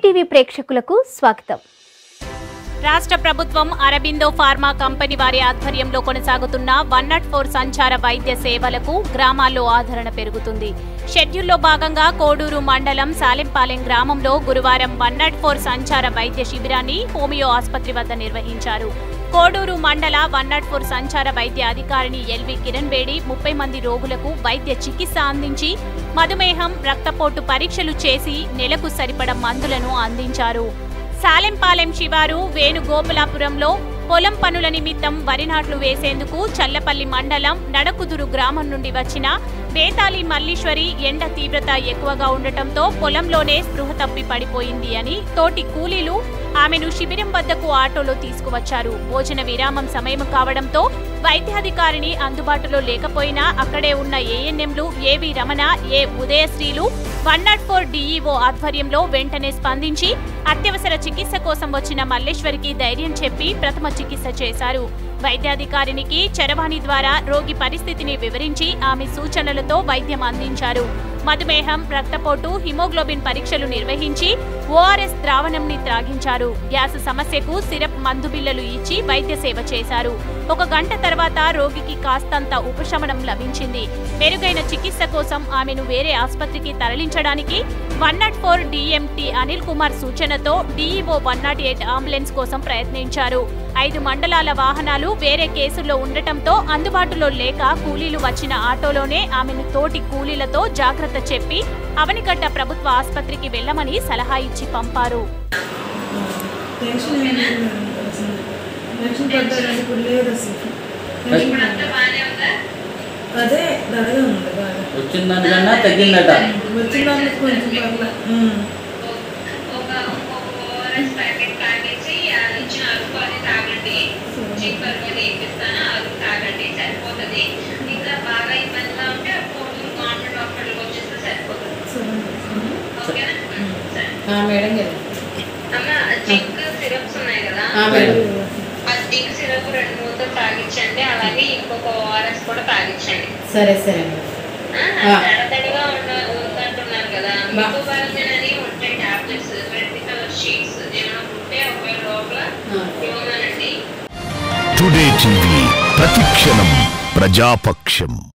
TV ప్రేక్షకులకు స్వాగతం రాష్ట్ర ప్రభుత్వం అరబిందో ఫార్మా కంపెనీ వారి ఆధ్వర్యంలో కొనసాగుతున్న వన్ నాట్ ఫోర్ సంచార వైద్య సేవలకు గ్రామాల్లో ఆదరణ పెరుగుతుంది షెడ్యూల్లో భాగంగా కోడూరు మండలం సాలెంపాలెం గ్రామంలో గురువారం వన్ నాట్ ఫోర్ సంచార వైద్య శిబిరాన్ని హోమియో ఆసుపత్రి వద్ద నిర్వహించారు కోడూరు మండల వన్ నాట్ ఫోర్ సంచార వైద్య అధికారిని ఎల్వి కిరణ్ బేడి ముప్పై మంది రోగులకు వైద్య చికిత్స అందించి మధుమేహం రక్తపోటు పరీక్షలు చేసి నెలకు సరిపడ మందులను అందించారు సాలెంపాలెం శివారు వేణుగోపాలాపురంలో పొలం పనుల నిమిత్తం వరి నాట్లు వేసేందుకు చల్లపల్లి మండలం నడకుదురు గ్రామం నుండి వచ్చిన బేతాళి మల్లీశ్వరి ఎండ తీవ్రత ఎక్కువగా ఉండటంతో పొలంలోనే స్పృహ తప్పి పడిపోయింది అని తోటి కూలీలు ఆమెను శిబిరం వద్దకు ఆటోలో తీసుకువచ్చారు భోజన విరామం సమయం కావడంతో వైద్యాధికారిని అందుబాటులో లేకపోయినా అక్కడే ఉన్న ఏఎన్ఎంలు ఏవి రమణ ఏ ఉదయశ్రీలు వన్ నాట్ ఫోర్ డీఈఓ ఆధ్వర్యంలో వెంటనే స్పందించి అత్యవసర చికిత్స కోసం వచ్చిన మల్లేశ్వరికి ధైర్యం చెప్పి ప్రథమ చికిత్స చేశారు వైద్యాధికారినికి చరవాణి ద్వారా రోగి పరిస్థితిని వివరించి ఆమె సూచనలతో వైద్యం అందించారు మధుమేహం రక్తపోటు హిమోగ్లోబిన్ పరీక్షలు నిర్వహించి ఓఆర్ఎస్ ద్రావణంని త్రాగించారు గ్యాస్ సమస్యకు సిరప్ మందు బిళ్ళలు ఇచ్చి వైద్య సేవ చేశారు ఒక గంట తర్వాత రోగికి కాస్తంత ఉపశమనం లభించింది మెరుగైన చికిత్స కోసం ఆమెను వేరే ఆసుపత్రికి తరలించడానికి one naught four DMT Anil Kumar సూచనతో DEO one naught eight ambulance కోసం ప్రయత్నించారు ఐదు మండలాల వాహనాలు వేరే కేసుల్లో ఉండటంతో అందుబాటులో లేక కూలీలు వచ్చిన ఆటోలోనే ఆమెను తోటి కూలీలతో జాగ్రత్త చెప్పి అవనిగడ్డ ప్రభుత్వ ఆసుపత్రికి వెళ్లమని సలహా ఇచ్చి పంపారు టెన్షన్ ఏం లేదు మేడం అసలు. టెన్షన్ పడ్డాను ఇప్పుడు లేదు అసలు టెన్షన్ లేదు. అదే దడగా ఉంది బాగా వచ్చిన దానికన్నా తగ్గిందట వచ్చిన దానికి కొంచెం పర్లే ఉమ్. ఒక ఒక ఓఆర్ఎస్ ప్యాకెట్ తాగేసి అది ఇచ్చిన అరుపు అది తాగండి చీపర్ మీద వేపిస్తాను అరుపు తాగండి సరిపోతుంది ఇంకా బాగా ఇబ్బందిగా ఉంటే అప్పుడు గవర్నమెంట్ హాస్పిటల్కి వచ్చేస్తే సరిపోతుంది సరే మేడం. ఓకేనా సరే ఆ, మేడం గారు అమ్మ జింక్ సిరప్స్ ఉన్నాయి కదా ఆ, మేడం ఆ జింక్ సిరప్ రెండు మూడు తాగించండి అలాగే ఇంకొక ఓఆర్ఎస్ కూడా తాగించండి సరే సరే మేడం ఆ, ఆ. తడతడిగా ఉన్న ఉందంటున్నారు కదా బా. మీకు బలమైనది ఉంటాయి టాబ్లెట్స్ రెడ్ కలర్ షీట్స్ ఏమైనా ఉంటే ఒకవేళ లోపల ఆ. ఇవ్వమనండి టుడే టీవీ ప్రతిక్షణం ప్రజాపక్షం